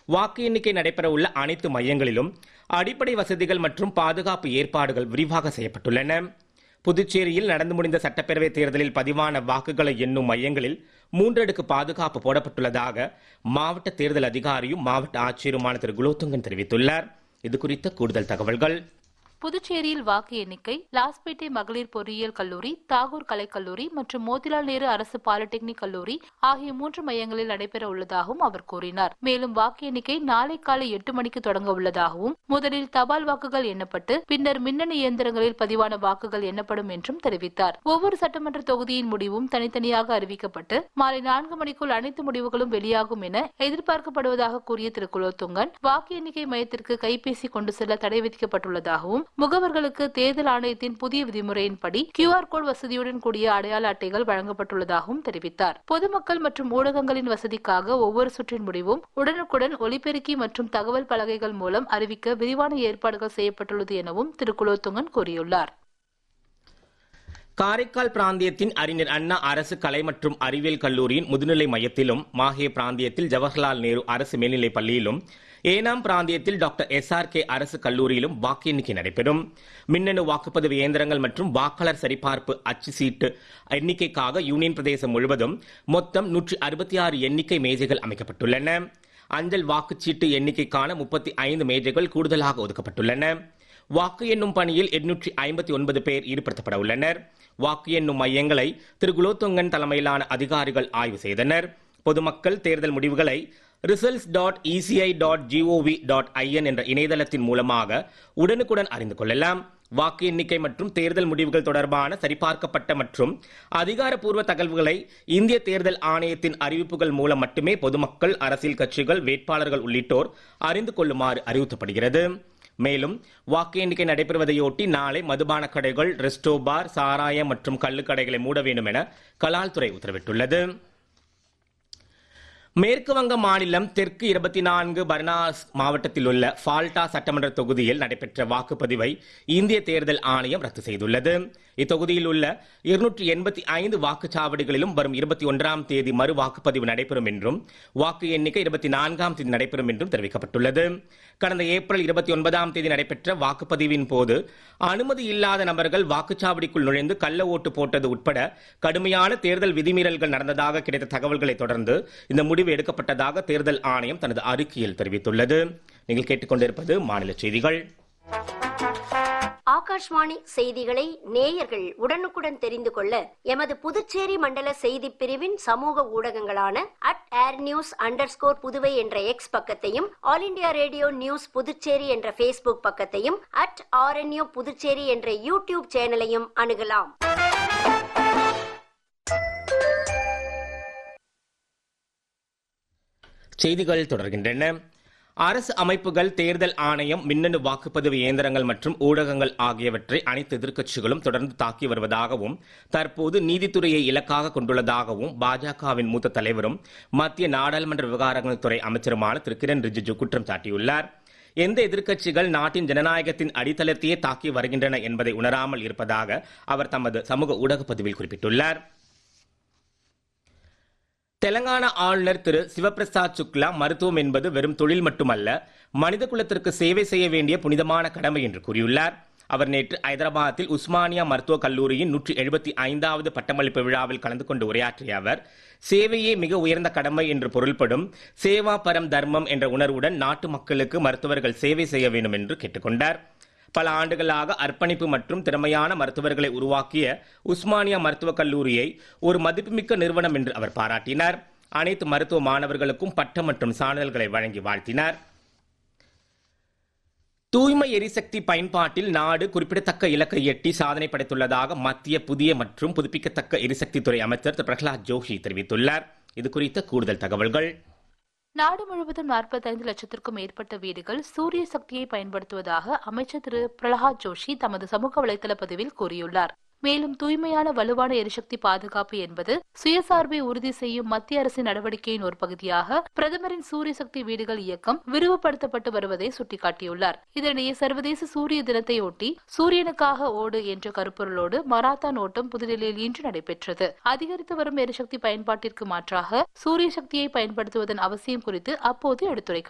வாக்கு எண்ணிக்கை நடைபெறவுள்ள அனைத்து மையங்களிலும் அடிப்படை வசதிகள் மற்றும் பாதுகாப்பு ஏற்பாடுகள் விரிவாக செய்யப்பட்டுள்ளன புதுச்சேரியில் நடந்து முடிந்த சட்டப்பேரவைத் தேர்தலில் பதிவான வாக்குகளை எண்ணும் மையங்களில் மூன்றடுக்கு பாதுகாப்பு போடப்பட்டுள்ளதாக மாவட்ட தேர்தல் அதிகாரியும் மாவட்ட ஆட்சியருமான திரு குலோத்துங்கன் தெரிவித்துள்ளார் இது குறித்த கூடுதல் தகவல்கள் புதுச்சேரியில் வாக்கு எண்ணிக்கை லாஸ்பேட்டை மகளிர் பொறியியல் கல்லூரி தாகூர் கலைக்கல்லூரி மற்றும் மோதிலால் நேரு அரசு பாலிடெக்னிக் கல்லூரி ஆகிய மூன்று மையங்களில் நடைபெற உள்ளதாகவும் அவர் கூறினார் மேலும் வாக்கு எண்ணிக்கை நாளை காலை எட்டு மணிக்கு தொடங்க உள்ளதாகவும் முதலில் தபால் வாக்குகள் எண்ணப்பட்டு பின்னர் மின்னணு இயந்திரங்களில் பதிவான வாக்குகள் எண்ணப்படும் என்றும் தெரிவித்தார் ஒவ்வொரு சட்டமன்ற தொகுதியின் முடிவும் தனித்தனியாக அறிவிக்கப்பட்டு மாலை நான்கு மணிக்குள் அனைத்து முடிவுகளும் வெளியாகும் என எதிர்பார்க்கப்படுவதாக கூறிய திரு குலோத்துங்கன் வாக்கு எண்ணிக்கை மையத்திற்கு கைபேசி கொண்டு செல்ல தடை விதிக்கப்பட்டுள்ளதாகவும் முகவர்களுக்கு தேர்தல் ஆணையத்தின் புதிய விதிமுறையின்படி கியூஆர் கோட் வசதியுடன் கூடிய அடையாள அட்டைகள் வழங்கப்பட்டுள்ளதாகவும் தெரிவித்தார் பொதுமக்கள் மற்றும் ஊடகங்களின் வசதிக்காக ஒவ்வொரு சுற்றின் முடிவும் உடனுக்குடன் ஒலிபெருக்கி மற்றும் தகவல் பலகைகள் மூலம் அறிவிக்க விரிவான ஏற்பாடுகள் செய்யப்பட்டுள்ளது எனவும் திரு குலோத்துங்கன் கூறியுள்ளார் காரைக்கால் பிராந்தியத்தின் அறிஞர் அண்ணா அரசு கலை மற்றும் அறிவியல் கல்லூரியின் முதுநிலை மையத்திலும் மாஹே பிராந்தியத்தில் ஜவஹர்லால் நேரு அரசு மேல்நிலைப் பள்ளியிலும் ஏனாம் பிராந்தியத்தில் டாக்டர் எஸ் ஆர் கே அரசு கல்லூரியிலும் வாக்கு எண்ணிக்கை நடைபெறும் மின்னணு வாக்குப்பதிவு இயந்திரங்கள் மற்றும் வாக்காளர் சரிபார்ப்பு அச்சு சீட்டு எண்ணிக்கைக்காக யூனியன் பிரதேசம் முழுவதும் மொத்தம் நூற்றி அறுபத்தி ஆறு எண்ணிக்கை மேஜைகள் அமைக்கப்பட்டுள்ளன அஞ்சல் வாக்குச்சீட்டு எண்ணிக்கைக்கான முப்பத்தி ஐந்து மேஜைகள் கூடுதலாக ஒதுக்கப்பட்டுள்ளன வாக்கு எண்ணும் பணியில் எண்ணூற்றி ஐம்பத்தி ஒன்பது பேர் ஈடுபடுத்தப்பட உள்ளனர் வாக்கு எண்ணும் மையங்களை திரு குலோத்துங்கன் தலைமையிலான அதிகாரிகள் ஆய்வு செய்தனர் பொதுமக்கள் தேர்தல் முடிவுகளை results dot ECI dot G O V dot IN என்ற இணையதளத்தின் மூலமாக உடனுக்குடன் அறிந்து கொள்ளலாம் வாக்கு எண்ணிக்கை மற்றும் தேர்தல் முடிவுகள் தொடர்பான சரிபார்க்கப்பட்ட மற்றும் அதிகாரப்பூர்வ தகவல்களை இந்திய தேர்தல் ஆணையத்தின் அறிவிப்புகள் மூலம் மட்டுமே பொதுமக்கள் அரசியல் கட்சிகள் வேட்பாளர்கள் உள்ளிட்டோர் அறிந்து கொள்ளுமாறு அறிவுறுத்தப்படுகிறது மேலும் வாக்கு எண்ணிக்கை நடைபெறுவதையொட்டி நாளை மதுபான கடைகள் ரெஸ்டோ பார் சாராயம் மற்றும் கள்ளுக்கடைகளை மூட வேண்டும் என கலால்துறை உத்தரவிட்டுள்ளது மேற்கு வங்க மாநிலம் தெற்கு இருபத்தி நான்கு பர்னாஸ் மாவட்டத்தில் உள்ள ஃபால்டா சட்டமன்ற தொகுதியில் நடைபெற்ற வாக்குப்பதிவை இந்திய தேர்தல் ஆணையம் ரத்து செய்துள்ளது இத்தொகுதியில் உள்ள இருநூற்றி எண்பத்தி ஐந்து வாக்குச்சாவடிகளிலும் வரும் இருபத்தி ஒன்றாம் தேதி மறு வாக்குப்பதிவு நடைபெறும் என்றும் வாக்கு எண்ணிக்கை இருபத்தி நான்காம் தேதி நடைபெறும் என்றும் தெரிவிக்கப்பட்டுள்ளது கடந்த ஏப்ரல் இருபத்தி ஒன்பதாம் தேதி நடைபெற்ற வாக்குப்பதிவின் போது அனுமதி இல்லாத நபர்கள் வாக்குச்சாவடிக்குள் நுழைந்து கள்ள ஓட்டு போட்டது உட்பட கடுமையான தேர்தல் விதிமீறல்கள் நடந்ததாக கிடைத்த தகவல்களை தொடர்ந்து இந்த முடிவு எடுக்கப்பட்டதாக தேர்தல் ஆணையம் தனது அறிக்கையில் தெரிவித்துள்ளது நீங்கள் கேட்டுக்கொண்டிருப்பது மாநில செய்திகள் ஆகாஷ்வாணி செய்திகளை நேயர்கள் உடனுக்குடன் தெரிந்து கொள்ள எமது புதுச்சேரி மண்டல செய்தி பிரிவின் சமூக ஊடகங்களான at AIR news under Puduvai என்ற எக்ஸ் பக்கத்தையும் all India radio news Puducherry என்ற ஃபேஸ்புக் பக்கத்தையும் அட் ஆர்என்யூ புதுச்சேரி என்ற யூடியூப் சேனலையும் அணுகலாம் செய்திகள் தொடர்கின்றன அரசு அமைப்புகள் தேர்தல் ஆணையம் மின்னணு வாக்குப்பதிவு இயந்திரங்கள் மற்றும் ஊடகங்கள் ஆகியவற்றை அனைத்து எதிர்க்கட்சிகளும் தொடர்ந்து தாக்கி வருவதாகவும் தற்போது நீதித்துறையை இலக்காக கொண்டுள்ளதாகவும் பாஜகவின் மூத்த தலைவரும் மத்திய நாடாளுமன்ற விவகாரங்கள் துறை அமைச்சருமான திரு கிரண் ரிஜிஜு குற்றம் சாட்டியுள்ளார் எந்த எதிர்க்கட்சிகள் நாட்டின் ஜனநாயகத்தின் அடித்தளத்தையே தாக்கி வருகின்றன என்பதை உணராமல் இருப்பதாக அவர் தமது சமூக ஊடக பதிவில் குறிப்பிட்டுள்ளார் தெலங்கானா ஆளுநர் திரு சிவபிரசாத் சுக்லா மருத்துவம் என்பது வெறும் தொழில் மட்டுமல்ல மனித குலத்திற்கு சேவை செய்ய வேண்டிய புனிதமான கடமை என்று கூறியுள்ளார் அவர் நேற்று ஐதராபாத்தில் உஸ்மானியா மருத்துவக் கல்லூரியின் நூற்றி எழுபத்தி ஐந்தாவது பட்டமளிப்பு விழாவில் கலந்து கொண்டு உரையாற்றிய அவர் சேவையே மிக உயர்ந்த கடமை என்று பொருள்படும் சேவா பரம் தர்மம் என்ற உணர்வுடன் நாட்டு மக்களுக்கு மருத்துவர்கள் சேவை செய்ய வேண்டும் என்று கேட்டுக்கொண்டார் பல ஆண்டுகளாக அர்ப்பணிப்பு மற்றும் திறமையான மருத்துவர்களை உருவாக்கிய உஸ்மானியா மருத்துவக் கல்லூரியை ஒரு மதிப்புமிக்க நிறுவனம் என்று அவர் பாராட்டினார் அனைத்து மருத்துவ மாணவர்களுக்கும் பட்டம் மற்றும் சான்றிதழ்களை வழங்கி வாழ்த்தினார் தூய்மை எரிசக்தி பயன்பாட்டில் நாடு குறிப்பிடத்தக்க இலக்கை எட்டி சாதனை படைத்துள்ளதாக மத்திய புதிய மற்றும் புதுப்பிக்கத்தக்க எரிசக்தித்துறை அமைச்சர் திரு பிரகலாத் ஜோஷி தெரிவித்துள்ளார் இது குறித்த கூடுதல் தகவல்கள் நாடு முழுவதும் நாற்பத்தைந்து லட்சத்திற்கும் மேற்பட்ட வீடுகள் சூரிய சக்தியை பயன்படுத்துவதாக அமைச்சர் திரு பிரகலாத் ஜோஷி தமது சமூக வலைதள பதிவில் கூறியுள்ளார் மேலும் தூய்மையான வலுவான எரிசக்தி பாதுகாப்பு என்பது சுயசார்பை உறுதி செய்யும் மத்திய அரசின் நடவடிக்கையின் ஒரு பகுதியாக பிரதமரின் சூரிய சக்தி வீடுகள் இயக்கம் விரிவுபடுத்தப்பட்டு வருவதை சுட்டிக்காட்டியுள்ளார் இதனிடையே சர்வதேச சூரிய தினத்தை ஒட்டி சூரியனுக்காக ஓடு என்ற கருப்பொருளோடு மராத்தான் ஓட்டம் புதுடெல்லியில் இன்று நடைபெற்றது அதிகரித்து வரும் எரிசக்தி பயன்பாட்டிற்கு மாற்றாக சூரிய சக்தியை பயன்படுத்துவதன் அவசியம் குறித்து அப்போது எடுத்துரைக்கப்பட்டது